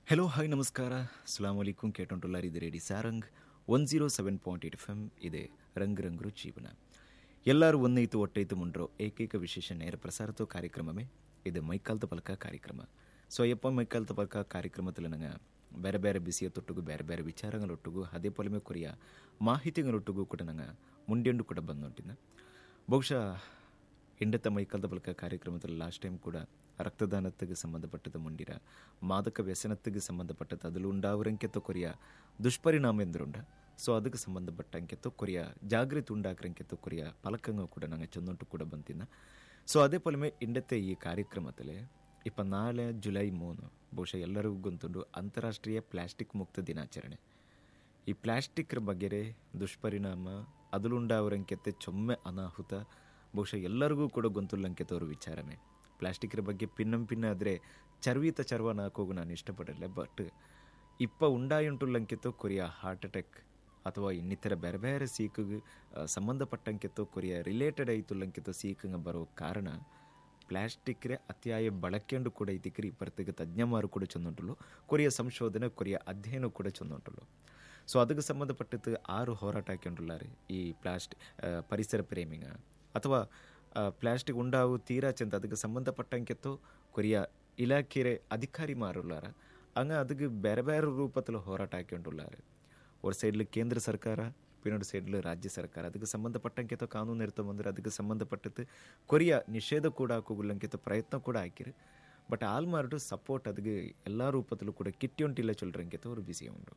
hello hi ನಮಸ್ಕಾರ ಅಸ್ಲಾಂ ವಲೈಕುಂ ಕೇಟೊಂಟುಲ್ಲಾರ್ ಇದು radio Sarang one zero seven point eight F M ಇದೆ ರಂಗ್ ರಂಗ್ರು ಜೀವನ ಎಲ್ಲರೂ ಒಂದೈತು ಒಟ್ಟೈತು ಮುಂಡ್ರೋ ಏಕೈಕ ವಿಶೇಷ ನೇರ ಪ್ರಸಾರತೋ ಕಾರ್ಯಕ್ರಮವೇ ಇದು ಮೈಕಾಲ್ತ ಪಲಕ ಕಾರ್ಯಕ್ರಮ ಸೊ ಅಯ್ಯಪ್ಪ ಮೈಕಾಲ್ತ ಪಲಕ ಕಾರ್ಯಕ್ರಮದಲ್ಲಿ ನಂಗೆ ಬೇರೆ ಬೇರೆ ಬಿಸಿಯ ತೊಟ್ಟಿಗೂ ಬೇರೆ ಬೇರೆ ವಿಚಾರಗಳೊಟ್ಟಿಗೂ ಅದೇ ಪೊಲಮೆ ಕೊರಿಯ ಮಾಹಿತಿಗಳೊಟ್ಟಿಗೂ ಕೂಡ ನಂಗೆ ಮುಂಡೆಂಡು ಕೂಡ ಬಂದುಂಟಿನ ಬಹುಶಃ ಇಂಡತ ಮೈಕಲ್ದ ಬಳಿಕ ಕಾರ್ಯಕ್ರಮದಲ್ಲಿ ಲಾಸ್ಟ್ ಟೈಮ್ ಕೂಡ ರಕ್ತದಾನತ್ತಿಗೆ ಸಂಬಂಧಪಟ್ಟದ ಮುಂಡಿರ ಮಾದಕ ವ್ಯಸನತ್ತಿಗೆ ಸಂಬಂಧಪಟ್ಟದ അതിൽ ഉണ്ടാവുರಂಕೆತ್ತೋ ಕೊರಿಯ ದುಷ್ಪರಿಣಾಮ ಎಂದ್ರುಂಡ ಸೊ ಅದಕ್ಕೆ ಸಂಬಂಧಪಟ್ಟಂಕೆತ್ತೋ ಕೊರಿಯ ಜಾಗೃತಿ ಉಂಡಾಕ್ರಂಕೆತ್ತೋ ಕೊರಿಯ ಪಲಕಂಗ ಕೂಡ ನಂಗೆ ಚಂದೊಂಟು ಕೂಡ ಬಂತಿನ ಸೊ ಅದೇ ಪೊಲಮೆ ಇಂಡತೆ ಈ ಕಾರ್ಯಕ್ರಮದಲ್ಲಿ ಇಪ್ಪ ನಾಳೆ ಜುಲೈ ಮೂನು ಬಹುಶಃ ಎಲ್ಲರಿಗೂ ಗೊತ್ತುಂಡು ಅಂತಾರಾಷ್ಟ್ರೀಯ ಪ್ಲಾಸ್ಟಿಕ್ ಮುಕ್ತ ದಿನಾಚರಣೆ ಈ ಪ್ಲಾಸ್ಟಿಕ್ರ ಬಗ್ಗೆರೆ ದುಷ್ಪರಿಣಾಮ ಅದಲುಂಡಾವರಂಕೆತ್ತೆ ಚೊಮ್ಮೆ ಅನಾಹುತ ಬಹುಶಃ ಎಲ್ಲರಿಗೂ ಕೂಡ ಗೊಂತುಲ್ಲಂಕೆತವ್ರ ವಿಚಾರನೇ ಪ್ಲಾಸ್ಟಿಕ್ರ ಬಗ್ಗೆ ಪಿನ್ನಂ ಪಿನ್ನ ಆದರೆ ಚರ್ವಿತ ಚರ್ವನ ಹಾಕೋಗು ನಾನು ಇಷ್ಟಪಡಲ್ಲ ಬಟ್ ಇಪ್ಪ ಉಂಡಾಯುಂಟುಲ್ಲಂಕೆತ್ತೋ ಕೊರಿಯ ಹಾರ್ಟ್ ಅಟ್ಯಾಕ್ ಅಥವಾ ಇನ್ನಿತರ ಬೇರೆ ಬೇರೆ ಸೀಕಿಗೆ ಸಂಬಂಧಪಟ್ಟಂಕೆತ್ತೋ ಕೊರಿಯ ರಿಲೇಟೆಡ್ ಐತುಲ್ಲಂಕೆತ್ತೋ ಸೀಕಂಗ ಬರೋ ಕಾರಣ ಪ್ಲಾಸ್ಟಿಕ್ರೆ ಅತಿಯಾಯ ಬಳಕೆಂಡು ಕೂಡ ಇತಿಕ್ರಿ ಇಪ್ಪತ್ತಿಗೆ ತಜ್ಞಮಾರು ಕೂಡ ಚಂದುಂಟುಲು ಕೊರಿಯ ಸಂಶೋಧನೆ ಕೊರಿಯ ಅಧ್ಯಯನ ಕೂಡ ಚಂದುಂಟುಲು ಸೊ ಅದಕ್ಕೆ ಸಂಬಂಧಪಟ್ಟದ್ದು ಆರು ಹೋರಾಟ ಹಾಕೊಂಡುಲ್ಲಾರೆ ಈ ಪ್ಲಾಸ್ಟಿಕ್ ಪರಿಸರ ಪ್ರೇಮಿಗ ಅಥವಾ ಪ್ಲಾಸ್ಟಿಕ್ ಉಂಡಾವು ತೀರಾ ಚೆಂದ ಅದಕ್ಕೆ ಸಂಬಂಧಪಟ್ಟಂಕೆತ್ತೋ ಕೊರಿಯ ಇಲಾಖೆರೆ ಅಧಿಕಾರಿ ಮಾರುಲ್ಲಾರ ಹಂಗ ಅದಕ್ಕೆ ಬೇರೆ ಬೇರೆ ರೂಪத்தில் ಹೋರಾಟ ಹಾಕೊಂಡುಲ್ಲಾರೆ ஒரு சைடில் ಕೇಂದ್ರ ಸರ್ಕಾರ பின்னொரு சைடில் ರಾಜ್ಯ ಸರ್ಕಾರ ಅದಕ್ಕೆ ಸಂಬಂಧಪಟ್ಟಂಕೆತ್ತೋ ಕಾನೂನು ಇರ್ತಾ ಬಂದರೆ ಅದಕ್ಕೆ ಸಂಬಂಧಪಟ್ಟದ್ದು ಕೊರಿಯ ನಿಷೇಧ ಕೂಡ ಹಾಕೋಗುಲ್ಲಂಕೆತ್ತೋ ಪ್ರಯತ್ನ ಕೂಡ ಹಾಕಿರು ಬಟ್ ಆಲ್ಮಾರ್ಡು ಸಪೋರ್ಟ್ ಅದಕ್ಕೆ ಎಲ್ಲ ರೂಪದಲ್ಲೂ ಕೂಡ ಕಿಟ್ಟಿಯೊಂಟಿಲ್ಲ ಚೊಲ್ರಂಕೆತ್ತೋ ಅವರು ಬಿಸಿ ಉಂಡು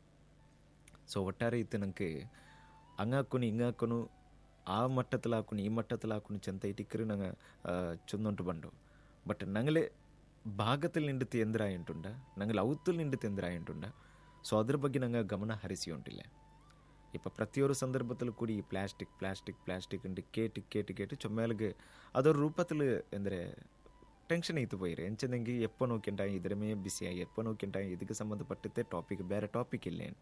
ಸೊ ಒಟ್ಟಾರೆ ಇತ್ತು ನನಗೆ ಹಂಗಾಕೊನು ಹಿಂಗಾಕೊನು ಆ ಮಟ್ಟத்தில் ಹಾಕೊಂಡು ಈ ಮಟ್ಟத்தில் ಹಾಕೊಂಡು ಚೆಂತ ಇಟ್ಟಿಕ್ಕರು ನಂಗೆ ಚಂದೊಂಟು ಬಂಡು ಬಟ್ ನಂಗಲೇ ಭಾಗത്തിൽ ನಿಂಡು ಎಂದ್ರ ಆಯುಂಟುಂಡ ನಂಗಲ್ ಅವತ್ತಲ್ ನಿಂಡು ಎಂದ್ರ ಆಯುಂಟುಂಡ ಸೊ ಅದ್ರ ಬಗ್ಗೆ ನಂಗೆ ಗಮನ ಹರಿಸಿ ಉಂಟಿಲ್ಲ ಇಪ್ಪ ಪ್ರತಿಯೊರು ಸಂದರ್ಭದಲ್ಲೂ ಕೂಡಿ ಈ ಪ್ಲಾಸ್ಟಿಕ್ ಪ್ಲಾಸ್ಟಿಕ್ ಪ್ಲಾಸ್ಟಿಕ್ ಉಂಟು ಕೇಟು ಕೇಟು ಕೇಟು ಚೊಮ್ಮೇಲಿಗೆ ಅದರ ರೂಪത്തിൽ ಅಂದರೆ ಟೆನ್ಷನ್ ಐತು போயிரு ಎಂಚದಂಗೆ ಎಪ್ಪ ನೋಕ್ಕಿಂಟಾಯಿ ಇದರ ಮೇ ಬಿಸಿಯಾಗಿ ಎಪ್ಪ ನೋಕ್ಕಿಂಟಾಯಿ ಇದಕ್ಕೆ ಸಂಬಂಧಪಟ್ಟಂತೆ ಟಾಪಿಕ್ ಬೇರೆ ಟಾಪಿಕ್ ಇಲ್ಲ ಎಂಟು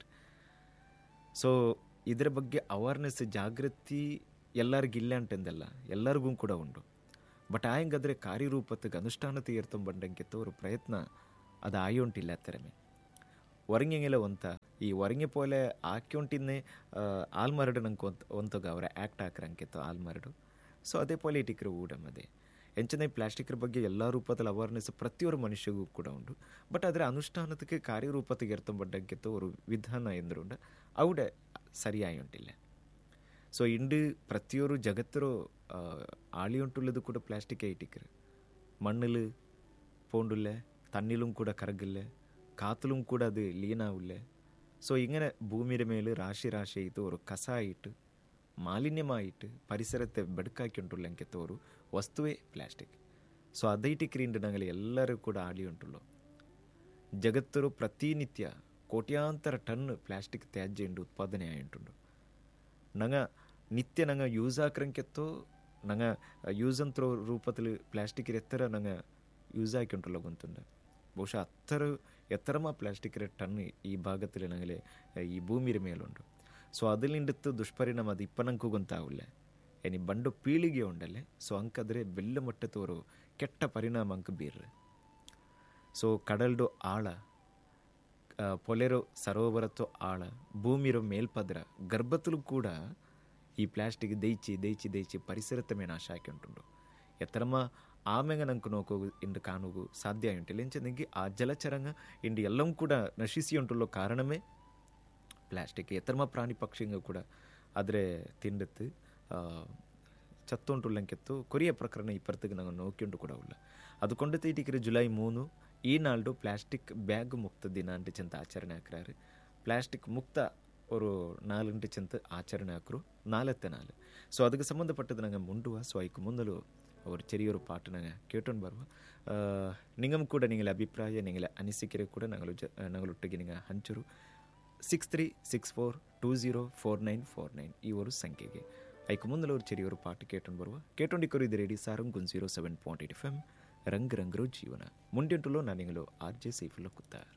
ಸೊ ಇದರ ಬಗ್ಗೆ ಅವೇರ್ನೆಸ್ ಜಾಗೃತಿ ಎಲ್ಲರಿಗಿಲ್ಲ ಅಂತಂದಲ್ಲ ಎಲ್ಲರಿಗೂ ಕೂಡ ಉಂಟು ಬಟ್ ಆಯಂಗಾದ್ರೆ ಕಾರ್ಯರೂಪತ್ತಿಗೆ ಅನುಷ್ಠಾನತೆ ಏರ್ತಂಬಂಡಂಗೆತ್ತ ஒரு ಪ್ರಯತ್ನ ಅದು ಆಯುಂಟಿಲ್ಲ ತೆರಮೆ ಒರಂಗೆಂಗೆಲ್ಲ ಒಂತ ಈ ಒರಂಗೆ ಪೋಲೆ ಆಕ್ಯುಂಟಿನ್ನೇ ಆಲ್ಮರಡು ನಂಗೆ ಒಂತ ಒಂತಗ ಅವರ ಆ್ಯಕ್ಟ್ ಹಾಕ್ರಂಕೆತ್ತು ಆಲ್ಮರಡು ಸೊ ಅದೇ ಪೋಲೆ ಇಟಿಕ್ರ ಊಡಮದೆ ಎಂಚನೆ ಪ್ಲಾಸ್ಟಿಕ್ರ ಬಗ್ಗೆ ಎಲ್ಲ ರೂಪದಲ್ಲಿ ಅವೇರ್ನೆಸ್ ಪ್ರತಿಯೊರು ಮನುಷ್ಯಗೂ ಕೂಡ ಉಂಟು ಬಟ್ ಅದರ ಅನುಷ್ಠಾನದಕ್ಕೆ ಕಾರ್ಯರೂಪತೆಗೆ ಎರ್ತಂಬಡ್ಡಂಗೆತ್ತು ஒரு ವಿಧಾನ ಎಂದ್ರುಂಡ അവിടെ ಸರಿಯಾಗಿ ಉಂಟಿಲ್ಲ ಸೊ ಇಂಡು ಪ್ರತಿಯೊರು ಜಗತ್ತರು ആളിയുണ്ടുള്ളത് ಕೂಡ പ്ലാസ്റ്റിക് ആയിട്ടിക്കറ് മണ്ണിൽ പോണ്ടില്ല തണ്ണിലും കൂടെ കറകില്ല കാത്തിലും കൂടെ അത് ലീനാവില്ല ಸೊ ഇങ്ങനെ ഭൂമിയുടെ മേൽ ರಾಶಿ ರಾಶಿ ಆಯಿತು ಅವರು ಕಸ ಆಯಿತು ಮಾಲಿನ್ಯಮಾಯಿಟ್ಟು ಪರಿಸರത്തെ ಬೆಡಕಾಕಿಂಟುಳ್ಳಂಕೆತ್ತ ഒരു ವಸ್ತುವೇ ಪ್ಲಾಸ್ಟಿಕ್ ಸೊ ಅದೈಟಿಕ್ರಿಂದ ನಂಗಲಿ ಎಲ್ಲರೂ ಕೂಡ ಆಳಿ ಉಂಟುള്ളೋ ಜಗತ್ತರು ಪ್ರತಿನಿತ್ಯ ಕೋಟ್ಯಾಂತರ ಟನ್ ಪ್ಲಾಸ್ಟಿಕ್ ತ್ಯಾಜ್ಯ ಇಂಡು ಉತ್ಪಾದನೆ ಆಯುಂಟುಂಡು ನಂಗ ನಿತ್ಯ ನಂಗ ಯೂಸ್ ಹಾಕ್ರಂಕೆತ್ತೋ ನಂಗ ಯೂಸ್ ಅಂತ ರೂಪത്തിൽ ಪ್ಲಾಸ್ಟಿಕ್ ಎತ್ತರ ನಂಗ ಯೂಸ್ ആക്കിയിട്ടുള്ള ഗൊന്തുണ്ട് ಬಹುಶಃ അത്ര എത്രമാ പ്ലാസ്റ്റിക് ടൺ ഈ ഭാഗത്തിൽ ഞങ്ങൾ ഈ ഭൂമിയുടെ മേലുണ്ട് ಸೊ അതിലിಂಡತ್ತು ದುಷ್ಪರಿಣಾಮ ಅದು ಇಪ್ಪ ನಂಗೂ ಗೊತ್ತಾವಿಲ್ಲ ಏನಿ ಬಂಡು ಪೀಳಿಗೆ ಉಂಡಲ್ಲೇ ಸೊ ಅಂಕದ್ರೆ ಬೆಲ್ಲ ಮಟ್ಟದವರು ಕೆಟ್ಟ ಪರಿಣಾಮ ಅಂಕ ಬೀರ್ರೆ ಸೊ ಕಡಲ್ಡು ಆಳ ಪೊಲೆರೋ ಸರೋವರತ್ತೋ ಆಳ ಭೂಮಿರೋ ಮೇಲ್ಪದ್ರ ಗರ್ಭತಲು ಕೂಡ ಈ ಪ್ಲಾಸ್ಟಿಕ್ ದೈಚಿ ದೈಚಿ ದೈಚಿ ಪರಿಸರത്തെ ಮೇಲೆ ನಾಶ ಹಾಕಿಂಟುಂಡು ಎತ್ತರಮ ಆಮೆಂಗ ನಂಗೆ ನೋಕೋಗು ಇಂಡು ಕಾಣುಗು ಸಾಧ್ಯ ಉಂಟಿಲ್ಲ ಎಂಚಂದೆಂಗಿ ಆ ಜಲಚರಂಗ ಇಂಡು ಎಲ್ಲವೂ ಕೂಡ ನಶಿಸಿ ಉಂಟುಳ್ಳೋ ಕಾರಣವೇ ಪ್ಲಾಸ್ಟಿಕ್ ಎತ್ತರಮ ಪ್ರಾಣಿ ಪಕ್ಷಿಂಗ ಕೂಡ ಆದರೆ ತಿಂಡತ್ತು ചത്തോണ്ടുള്ളെങ്കെത്തു കൊറിയ പ്രകരണം ഇപ്പുറത്തേക്ക് ഞങ്ങൾ നോക്കിയോണ്ട് കൂടെ ഉള്ള അതുകൊണ്ട് തീറ്റിക്കര് ജൂലൈ മൂന്ന് ಈ ನಾಳ್ಡು ಪ್ಲಾಸ್ಟಿಕ್ ಬ್ಯಾಗ್ ಮುಕ್ತ ದಿನ ಅಂಟು ಚೆಂತ ಆಚರಣೆ ಹಾಕ್ರಾರು ಪ್ಲಾಸ್ಟಿಕ್ ಮುಕ್ತ ஒரு நாலு ಗಂಟೆ ಚೆಂತ ಆಚರಣೆ ಹಾಕರು ನಾಲ್ತೆ ನಾಲು ಸೊ ಅದಕ್ಕೆ ಸಂಬಂಧಪಟ್ಟದ್ದು ನಂಗೆ ಮುಂಡುವ ಸೊ ಅದಕ್ಕೆ ಮುಂದಲು ಅವರು ചെറിയൊരു പാട്ട് ഞങ്ങൾ കേട്ടോണ്ട് ಬರುವ നിങ്ങം ಕೂಡ നിങ്ങളെ അഭിപ്രായ നിങ്ങളെ അനിസിക്കരെ ಕೂಡ ഞങ്ങൾ ഞങ്ങളൊಟ್ಟಿಗೆ നിങ്ങൾ ಹಂಚರು six three six four two zero four nine four nine ಈ ಒಂದು ಸಂಖ್ಯೆಗೆ ಅದಕ್ಕೆ ಮುಂದಲು ஒரு ചെറിയൊരു ಪಾട്ട് ಕೇಟೊಂಡು ಬರುವ ಕೇಟೊಂಡಿಕ್ಕರು ಇದು radio Sarang one zero seven point eight F M ರಂಗ್ ರಂಗ್ರು ಜೀವನ ಮುಂದೆಂಟುಲು ನಾನು ನಿಗಳು ಆರ್ ಜೆ ಸೈಫುಲ್ಲ ಕುತ್ತಾರ್